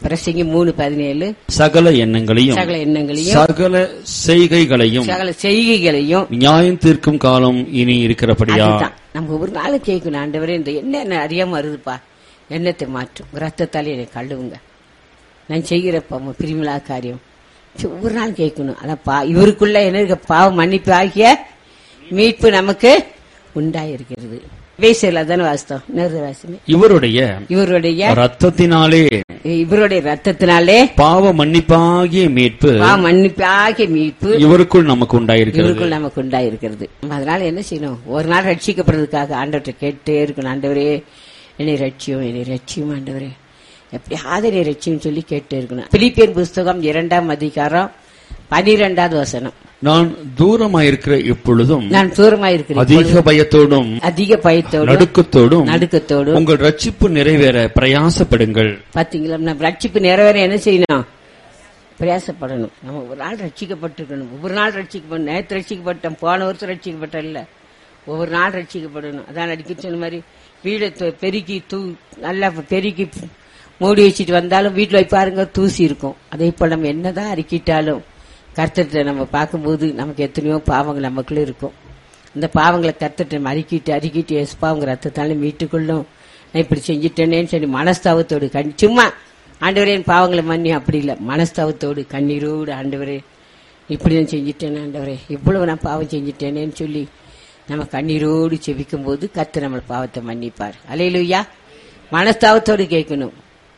பிரசங்கி மூணு பதினேழு சகல எண்ணங்களையும் சகல எண்ணங்களையும் சகல செய்கைகளையும் சகல செய்கைகளையும் நியாயம் தீர்க்கும் காலம் இனி இருக்கிறபடியா அதுதான் நம்ம ஒரு நாள் கேட்கணும் ஆண்டவரே இந்த என்ன என்ன அறியாம வருதுப்பா எண்ணத்தை மாற்றும் ரத்தத்தாலே என்னை கழுவுங்க நான் செய்கிறப்ப பிரிமிலா காரியம் சரி, ஒவ்வொரு நாள் கேட்கணும் அதான் பா இவருக்குள்ள என்ன இருக்க பாவம் மன்னிப்பு ஆகிய மீட்பு நமக்கு உண்டாயிருக்கிறது வேசையில் அதான வாஸ்தவம் நேரு வாசமே இவருடைய இவருடைய ரத்தத்தினாலே இவருடைய ரத்தத்தினாலே பாவ மன்னிப்பாகிய மீட்பு பா மன்னிப்பு ஆகிய மீட்பு இவருக்குள் நமக்கு உண்டாயிருக்கிறது இவருக்குள் நமக்கு உண்டாயிருக்கிறது அதனால என்ன செய்யணும் ஒரு நாள் ரட்சிக்கப்படுறதுக்காக ஆண்டவர்கிட்ட கேட்டே இருக்கணும் ஆண்டவரே என்னை ரட்சியும் என்னை ரட்சியும் ஆண்டவரே எப்படியாவது என்னை ரட்சியும் சொல்லி கேட்டே இருக்கணும் பிலிப்பியன் புஸ்தகம் இரண்டாம் அதிகாரம் பனிரெண்டாவது வசனம் நான் தூரமாயிருக்கிற இப்பொழுதும் நான் தூரமாயிருக்கிறேன் அதிக பயத்தோடும் அதிக பயத்தோடு நடுக்கத்தோடும் நடுக்கத்தோடு உங்கள் ரட்சிப்பு நிறைவேற பிரயாசப்படுங்கள் பாத்தீங்களா நம்ம ரட்சிப்பு நிறைவேற என்ன செய்யணும் பிரயாசப்படணும் நம்ம ஒரு நாள் ரட்சிக்கப்பட்டிருக்கணும் ஒவ்வொரு நாள் ரட்சிக்கப்படணும் நேற்று ரட்சிக்கப்பட்டோம் போன வருஷம் ரட்சிக்கப்பட்டோம் இல்ல ஒவ்வொரு நாள் ரட்சிக்கப்படணும் அதான் அடிக்கடி சொன்ன மாதிரி வீடை து- பெருக்கி தூ நல்லா பெருக்கி மூடி வச்சுட்டு வந்தாலும் வீட்டில் போய் பாருங்க தூசி இருக்கும் அதே போல் நம்ம என்னதான் அறிக்கிட்டாலும் கர்த்தர்கிட்ட நம்ம பார்க்கும்போது நமக்கு எத்தனையோ பாவங்கள் நமக்குள்ள இருக்கும் அந்த பாவங்களை கர்த்தர்கிட்ட நம்ம அறிக்கிட்டு அறிக்கிட்டு எஸ் பாவங்க ரத்தத்தால மீட்டுக்கொள்ளும் நான் இப்படி செஞ்சுட்டேனேன்னு சொல்லி மனஸ்தாபத்தோடு கண் சும்மா ஆண்டவரே என் பாவங்களை மன்னி அப்படி இல்லை மனஸ்தாபத்தோடு கண்ணீரோடு ஆண்டவரே இப்படி நான் செஞ்சுட்டேனே ஆண்டவரே இவ்வளவு நான் பாவம் செஞ்சுட்டேனேன்னு சொல்லி நம்ம கண்ணீரோடு செபிக்கும் போது கத்து நம்ம பாவத்தை மன்னிப்பார் அலையிலுயா மனஸ்தாபத்தோடு கேட்கணும்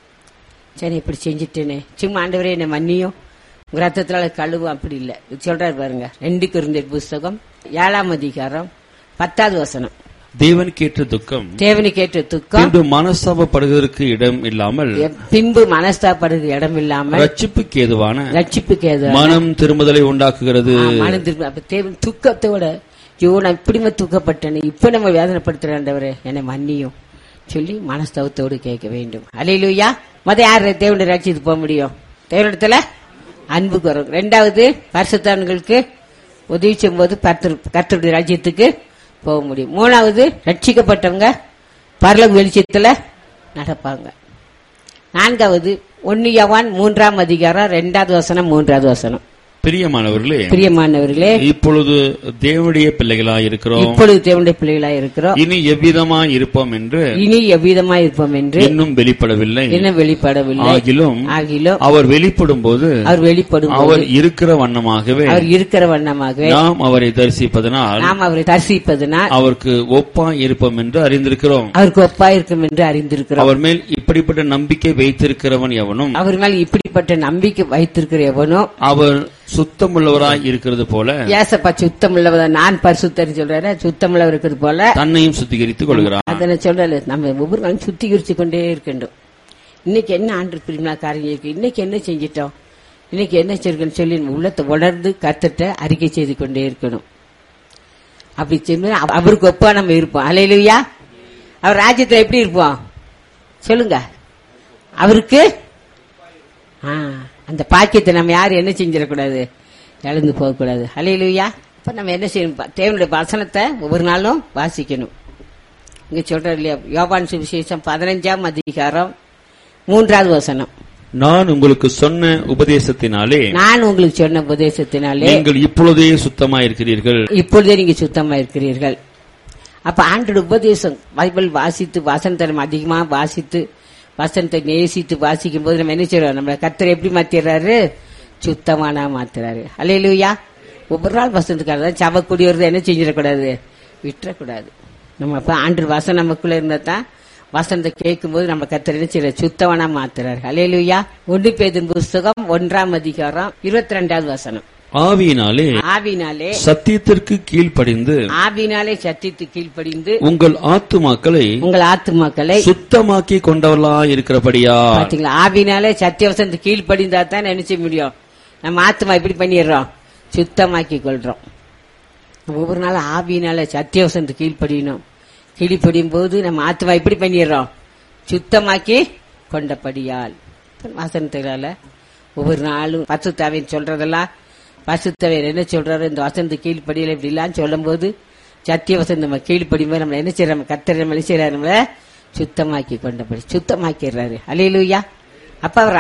சரி இப்படி செஞ்சுட்டேனே சும்மா ஆண்டவரே என்னை மன்னியும் உங்க ரத்தத்தினால கழுவும் அப்படி இல்லை சொல்றாரு பாருங்க ரெண்டு குருந்தர் புஸ்தகம் ஏழாம் அதிகாரம் பத்தாவது வசனம் தேவனுக்கு ஏற்ற துக்கம் தேவனு கேட்ட துக்கம் பின்பு மனஸ்தாபப்படுவதற்கு இடம் இல்லாமல் பின்பு மனஸ்தாப்படுறது இடம் இல்லாம ரட்சிப்புக்கு ஏதுவான ரட்சிப்புக்கு ஏது மனம் திரும்புதலை உண்டாக்குகிறது மனம் திரும்ப அப்ப தேவன் துக்கத்தோட ஐயோ நான் இப்படிமே துக்கப்பட்டேனே இப்ப நம்ம வேதனைப்படுத்துறாண்டவரே என்னை மன்னியும் சொல்லி மனஸ்தவத்தோடு கேட்க வேண்டும் அலையிலுயா மத யார் தேவனை ரட்சித்து போக முடியும் தேவனிடத்துல அன்பு குறம் ரெண்டாவது பரிசுத்தான்களுக்கு உதவி செய்யும்போது கர்த்தர் கர்த்தருடைய ராஜ்யத்துக்கு போக முடியும் மூணாவது ரட்சிக்கப்பட்டவங்க பரலோக வெளிச்சத்துல நடப்பாங்க நான்காவது ஒன்னு யவான் மூன்றாம் அதிகாரம் ரெண்டாவது வசனம் மூன்றாவது வசனம் பிரியமானவர்களே பிரியமானவர்களே இப்பொழுது தேவனுடைய பிள்ளைகளாய் இருக்கிறோம் இப்பொழுது தேவனுடைய பிள்ளைகளாய் இருக்கிறோம் இனி எவ்விதமாய் இருப்போம் என்று இனி எவ்விதமா இருப்போம் என்று இன்னும் வெளிப்படவில்லை இன்னும் வெளிப்படவில்லை ஆகிலும் ஆகிலும் அவர் வெளிப்படும் போது அவர் வெளிப்படும் போது அவர் இருக்கிற வண்ணமாகவே அவர் இருக்கிற வண்ணமாகவே நாம் அவரை தரிசிப்பதனால் நாம் அவரை தரிசிப்பதனால் அவருக்கு ஒப்பாய் இருப்போம் என்று அறிந்திருக்கிறோம் அவருக்கு ஒப்பாயிருக்கும் என்று அறிந்திருக்கிறோம் அவர் மேல் இப்படிப்பட்ட நம்பிக்கை வைத்திருக்கிறவன் எவனும் அவர் மேல் இப்படிப்பட்ட நம்பிக்கை வைத்திருக்கிற எவனோ அவர் சுத்தமுள்ளவராய் இருக்கிறது போல ஏசப்பா சுத்தம் உள்ளவத நான் பரிசுத்தர் சொல்றாரு சுத்தம் உள்ளவர் இருக்கிறது போல தன்னையும் சுத்திகரித்துக் கொள்கிறார் அதனை சொல்லல நம்ம ஒவ்வொரு நாளும் சுத்திகரிச்சு கொண்டே இருக்கின்றோம் இன்னைக்கு என்ன ஆண்டு பிரிமிலா காரியம் இருக்கு இன்னைக்கு என்ன செஞ்சிட்டோம் இன்னைக்கு என்ன செஞ்சிருக்கோம்னு சொல்லி நம்ம உள்ளத்தை உணர்ந்து கத்துட்ட அறிக்கை செய்து கொண்டே இருக்கணும் அப்படி செய்யும்போது அவ- அவருக்கு ஒப்பா நம்ம இருப்போம் அலையிலுயா அவர் ராஜ்யத்துல எப்படி இருப்போம் சொல்லுங்க அவருக்கு ஆ, அந்த பாக்கியத்தை நம்ம யாரும் என்ன செஞ்சிடக்கூடாது இழந்து போகக்கூடாது அலையிலுயா இப்ப நம்ம என்ன செய்யணும் பா- தேவனுடைய வசனத்தை ஒவ்வொரு நாளும் வாசிக்கணும் இங்க சொல்றாரு இல்லையா யோபான் சுவிசேஷம் பதினஞ்சாம் அதிகாரம் மூன்றாவது வசனம் நான் உங்களுக்கு சொன்ன உபதேசத்தினாலே நான் உங்களுக்கு சொன்ன உபதேசத்தினாலே நீங்கள் இப்பொழுதே சுத்தமாய் இருக்கிறீர்கள் இப்பொழுதே நீங்க சுத்தமா இருக்கிறீர்கள் அப்ப ஆண்டோட உபதேசம் பைபிள் வாசித்து வசனத்தை நம்ம அதிகமா வாசித்து வசனத்தை நேசித்து வாசிக்கும் போது நம்ம என்ன செய்யறோம் நம்ம கத்தரை எப்படி மாத்திடுறாரு சுத்தமானா மாத்துறாரு அல்லையிலுயா ஒவ்வொரு நாள் வசனத்துக்காக தான் சவக்கூடியவர் என்ன செஞ்சிடக்கூடாது விட்டுறக்கூடாது நம்ம அப்ப ஆண்டு வசனம் நமக்குள்ள இருந்தா தான் வசனத்தை கேட்கும்போது நம்ம கத்தர் என்ன செய்யற சுத்தவனா மாத்துறாரு அல்லையிலுயா ஒன்று பேதின் புஸ்தகம் ஒன்றாம் அதிகாரம் இருபத்தி ரெண்டாவது வசனம் ஆவியினாலே ஆவினாலே சத்தியத்திற்கு கீழ்ப்படிந்து ஆவினாலே சத்தியத்து கீழ்ப்படிந்து உங்கள் ஆத்துமாக்களை உங்கள் ஆத்துமாக்களை சுத்தமாக்கி கொண்டவர்களாய் இருக்கிறபடியா பாத்தீங்களா ஆவினாலே சத்தியவசனத்து கீழ்ப்படிந்தா தான் நினைச்ச முடியும் நம்ம ஆத்துமா எப்படி பண்ணிடுறோம் சுத்தமாக்கி கொள்றோம் ஒவ்வொரு நாள் ஆவினால சத்தியவசனத்து கீழ்ப்படியணும் கீழ்ப்படியும் போது நம்ம ஆத்துமா எப்படி பண்ணிடுறோம் சுத்தமாக்கி கொண்டபடியால் வசனத்தினால ஒவ்வொரு நாளும் பசுத்தாவின் சொல்றதெல்லாம் பசுத்தவர் என்ன சொல்றாரு இந்த வசந்த கீழ்ப்படியில இப்படிலாம் சொல்லும் போது சத்திய வசந்த நம்ம கீழ்ப்படியும் போது நம்ம என்ன செய்யறோம் கத்தர் நம்ம என்ன செய்யறாரு நம்மள சுத்தமாக்கி கொண்டபடி சுத்தமாக்கிடுறாரு அலையிலுயா அப்ப அவர்